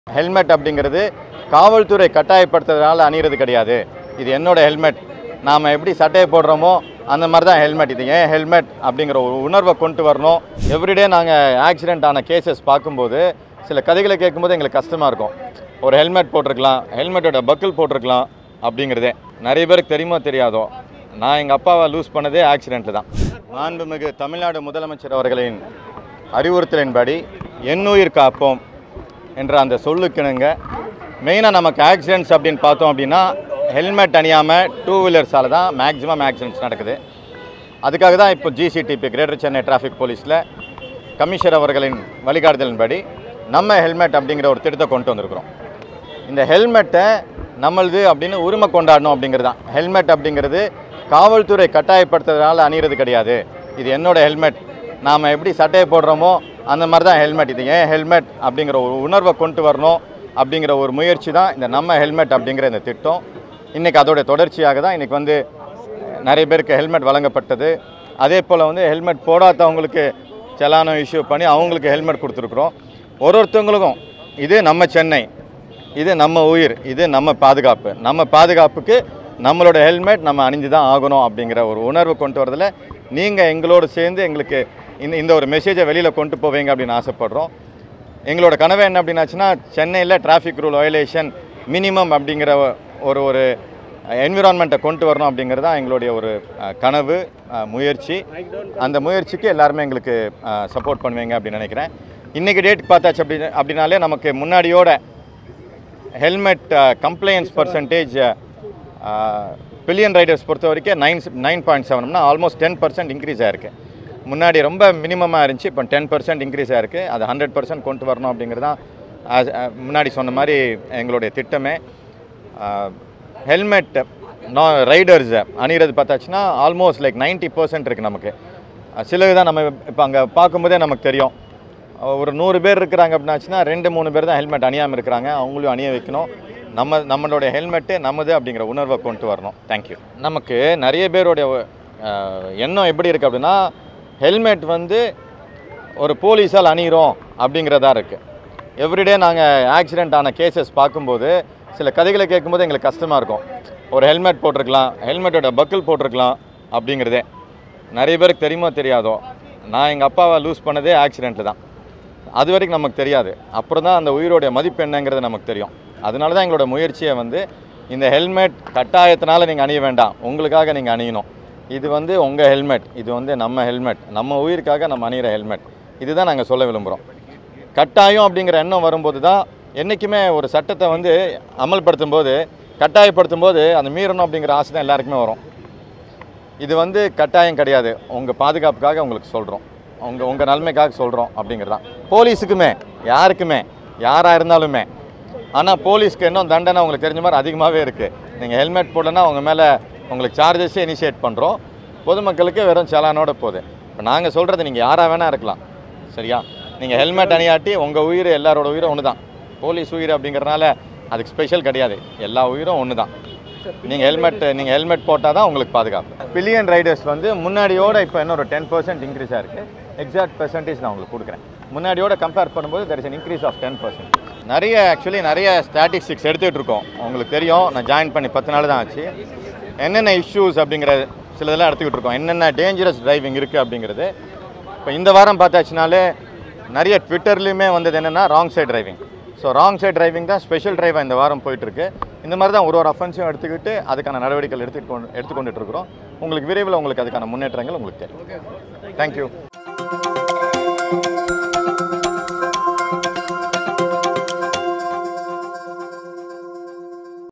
helmet அப்படிங்கிறது காவல்துறை கட்டாயப்படுத்துறதுனால அணிகிறது கிடையாது இது என்னோட ஹெல்மெட் நாம் எப்படி சட்டையை போடுறோமோ அந்த மாதிரி தான் ஹெல்மெட் இது ஏன் ஹெல்மெட் அப்படிங்கிற ஒரு உணர்வை கொண்டு வரணும் எவ்ரிடே நாங்கள் ஆக்சிடென்ட் ஆன கேசஸ் பார்க்கும்போது சில கதைகளை கேட்கும்போது எங்களுக்கு கஷ்டமாக இருக்கும் ஒரு ஹெல்மெட் போட்டிருக்கலாம் ஹெல்மெட்டோட பக்கிள் போட்டிருக்கலாம் அப்படிங்கிறதே நிறைய பேருக்கு தெரியுமோ தெரியாதோ நான் எங்கள் அப்பாவை லூஸ் பண்ணதே ஆக்சிடென்ட்டில் தான் மாண்புமிகு தமிழ்நாடு முதலமைச்சர் அவர்களின் அறிவுறுத்தலின்படி எண்ணுயிர் காப்போம் என்ற அந்த சொல்லுக்கிணுங்க மெயினாக நமக்கு ஆக்சிடென்ட்ஸ் அப்படின்னு பார்த்தோம் அப்படின்னா ஹெல்மெட் அணியாமல் டூ வீலர்ஸால் தான் மேக்ஸிமம் ஆக்சிடென்ட்ஸ் நடக்குது அதுக்காக தான் இப்போ ஜிசிடிபி கிரேட்டர் சென்னை டிராஃபிக் போலீஸில் கமிஷனர் அவர்களின் வழிகாட்டுதலின்படி நம்ம ஹெல்மெட் அப்படிங்கிற ஒரு திட்டத்தை கொண்டு வந்திருக்கிறோம் இந்த ஹெல்மெட்டை நம்மளுது அப்படின்னு உரிமை கொண்டாடணும் அப்படிங்கிறது தான் ஹெல்மெட் அப்படிங்கிறது காவல்துறை கட்டாயப்படுத்துறதுனால அணிகிறது கிடையாது இது என்னோட ஹெல்மெட் நாம் எப்படி சட்டையை போடுறோமோ அந்த மாதிரி தான் ஹெல்மெட் இது ஏன் ஹெல்மெட் அப்படிங்கிற ஒரு உணர்வை கொண்டு வரணும் அப்படிங்கிற ஒரு முயற்சி தான் இந்த நம்ம ஹெல்மெட் அப்படிங்கிற இந்த திட்டம் இன்றைக்கி அதோடைய தொடர்ச்சியாக தான் இன்றைக்கி வந்து நிறைய பேருக்கு ஹெல்மெட் வழங்கப்பட்டது அதே போல் வந்து ஹெல்மெட் போடாதவங்களுக்கு செலானோ இஷ்யூ பண்ணி அவங்களுக்கு ஹெல்மெட் கொடுத்துருக்குறோம் ஒரு ஒருத்தவங்களுக்கும் இது நம்ம சென்னை இது நம்ம உயிர் இது நம்ம பாதுகாப்பு நம்ம பாதுகாப்புக்கு நம்மளோட ஹெல்மெட் நம்ம அணிஞ்சு தான் ஆகணும் அப்படிங்கிற ஒரு உணர்வு கொண்டு வரதில் நீங்கள் எங்களோடு சேர்ந்து எங்களுக்கு இந்த இந்த ஒரு மெசேஜை வெளியில் கொண்டு போவீங்க அப்படின்னு ஆசைப்படுறோம் எங்களோட கனவு என்ன அப்படின்னாச்சுன்னா சென்னையில் டிராஃபிக் ரூல் வயலேஷன் மினிமம் அப்படிங்கிற ஒரு ஒரு என்விரான்மெண்ட்டை கொண்டு வரணும் அப்படிங்கிறது தான் எங்களுடைய ஒரு அஹ், கனவு அஹ், முயற்சி அந்த முயற்சிக்கு எல்லாருமே எங்களுக்கு சப்போர்ட் பண்ணுவீங்க அப்படின்னு நினைக்கிறேன் இன்றைக்கி டேட் பார்த்தாச்சு அப்படி அப்படின்னாலே நமக்கு முன்னாடியோட helmet compliance percentage billion riders பொறுத்த வரைக்கும் நைன் நைன் பாயிண்ட் செவன்னா ஆல்மோஸ்ட் டென் பர்சன்ட் இன்க்ரீஸ் ஆயிருக்கு முன்னாடி ரொம்ப மினிமமாக இருந்துச்சு இப்போ டென் பர்சன்ட் இன்க்ரீஸ் ஆயிருக்கு அது ஹண்ட்ரட் பர்சன்ட் கொண்டு வரணும் அப்படிங்கிறது தான் as- அஹ், முன்னாடி சொன்ன மாதிரி எங்களுடைய திட்டமே ஹெல்மெட் நான் ரைடர்ஸ் அணிகிறது பார்த்தாச்சுன்னா ஆல்மோஸ்ட் லைக் 90% பர்சன்ட் இருக்குது நமக்கு அஹ், சிலது தான் நம்ம இப்போ அங்கே பார்க்கும்போதே நமக்கு தெரியும் ஒரு நூறு பேர் இருக்கிறாங்க அப்படின்னாச்சுன்னா ரெண்டு மூணு பேர் தான் ஹெல்மெட் அணியாமல் இருக்கிறாங்க அவங்களையும் அணிய வைக்கணும் நம்ம நம்மளுடைய ஹெல்மெட்டு நம்மது அப்படிங்கிற உணர்வை கொண்டு வரணும் தேங்க்யூ நமக்கு நிறைய பேருடைய அஹ், எண்ணம் எப்படி இருக்குது அப்படின்னா ஹெல்மெட் வந்து ஒரு போலீஸால் அணிகிறோம் அப்படிங்கிறதா இருக்குது எவ்ரிடே நாங்கள் ஆக்சிடென்ட் ஆன கேசஸ் பார்க்கும்போது சில கதைகளை கேட்கும்போது எங்களுக்கு கஷ்டமாக இருக்கும் ஒரு ஹெல்மெட் போட்டிருக்கலாம் ஹெல்மெட்டோட பக்கிள் போட்டிருக்கலாம் அப்படிங்கிறதே நிறைய பேருக்கு தெரியுமோ தெரியாதோ நான் எங்கள் அப்பாவை லூஸ் பண்ணதே ஆக்சிடென்ட்டில் தான் அது வரைக்கும் நமக்கு தெரியாது அப்புறம் தான் அந்த உயிரோடைய மதிப்பு என்னங்கிறது நமக்கு தெரியும் அதனால தான் எங்களோட முயற்சியை வந்து இந்த ஹெல்மெட் கட்டாயத்தினால நீங்கள் அணிய வேண்டாம் உங்களுக்காக நீங்கள் அணியணும் இது வந்து உங்கள் ஹெல்மெட் இது வந்து நம்ம ஹெல்மெட் நம்ம உயிருக்காக நம்ம அணிகிற ஹெல்மெட் இதுதான் நாங்கள் சொல்ல விரும்புகிறோம் கட்டாயம் அப்படிங்கிற எண்ணம் வரும்போது தான் என்றைக்குமே ஒரு சட்டத்தை வந்து அமல்படுத்தும் போது கட்டாயப்படுத்தும் போது அந்த மீறணும் அப்படிங்கிற ஆசை தான் எல்லாருக்குமே வரும் இது வந்து கட்டாயம் கிடையாது உங்கள் பாதுகாப்புக்காக உங்களுக்கு சொல்கிறோம் உங்கள் உங்கள் நன்மைக்காக சொல்கிறோம் அப்படிங்கிறது தான் போலீஸுக்குமே யாருக்குமே யாராக இருந்தாலுமே ஆனால் போலீஸ்க்கு இன்னும் தண்டனை உங்களுக்கு தெரிஞ்ச மாதிரி அதிகமாகவே இருக்குது நீங்கள் ஹெல்மெட் போடலன்னா உங்கள் மேலே உங்களுக்கு சார்ஜஸே இனிஷியேட் பண்ணுறோம் பொதுமக்களுக்கு வெறும் செலானோட போகுது இப்போ நாங்கள் சொல்கிறது நீங்கள் யாராக வேணால் இருக்கலாம் சரியா நீங்கள் ஹெல்மெட் அணியாட்டி உங்கள் உயிர் எல்லாரோட உயிரும் ஒன்று தான் போலீஸ் உயிர் அப்படிங்கிறனால அதுக்கு ஸ்பெஷல் கிடையாது எல்லா உயிரும் ஒன்று தான் நீங்கள் ஹெல்மெட் நீங்கள் ஹெல்மெட் போட்டால் தான் உங்களுக்கு பாதுகாப்பு பில்லியன் ரைடர்ஸ் வந்து முன்னாடியோட இப்போ இன்னொரு டென் பர்சன்ட் இன்க்ரீஸ் ஆயிருக்கு எக்ஸாக்ட் பெர்சன்டேஜ் நான் உங்களுக்கு கொடுக்குறேன் முன்னாடியோட கம்பேர் பண்ணும்போது there is an increase of ten percent நிறைய ஆக்சுவலி நிறைய ஸ்டாட்டிஸ்டிக்ஸ் எடுத்துகிட்டு இருக்கோம் உங்களுக்கு தெரியும் நான் ஜாயின் பண்ணி பத்து நாள் தான் ஆச்சு என்னென்ன இஷ்யூஸ் அப்படிங்கிற சிலதெல்லாம் எடுத்துக்கிட்டு இருக்கோம் என்னென்ன டேஞ்சரஸ் டிரைவிங் இருக்குது அப்படிங்கிறது இப்போ இந்த வாரம் பார்த்தாச்சுனாலே நிறைய ட்விட்டர்லேயுமே வந்தது என்னென்னா wrong side driving so wrong side driving தான் ஸ்பெஷல் டிரைவாக இந்த வாரம் போயிட்டுருக்கு இந்த மாதிரி தான் ஒரு ஒரு அஃபென்ஸையும் எடுத்துக்கிட்டு அதுக்கான நடவடிக்கைகள் எடுத்துக்கிட்டு எடுத்துக்கொண்டுட்டு இருக்கிறோம் உங்களுக்கு விரைவில் உங்களுக்கு அதுக்கான முன்னேற்றங்கள் உங்களுக்கு தெரியும் தேங்க்யூ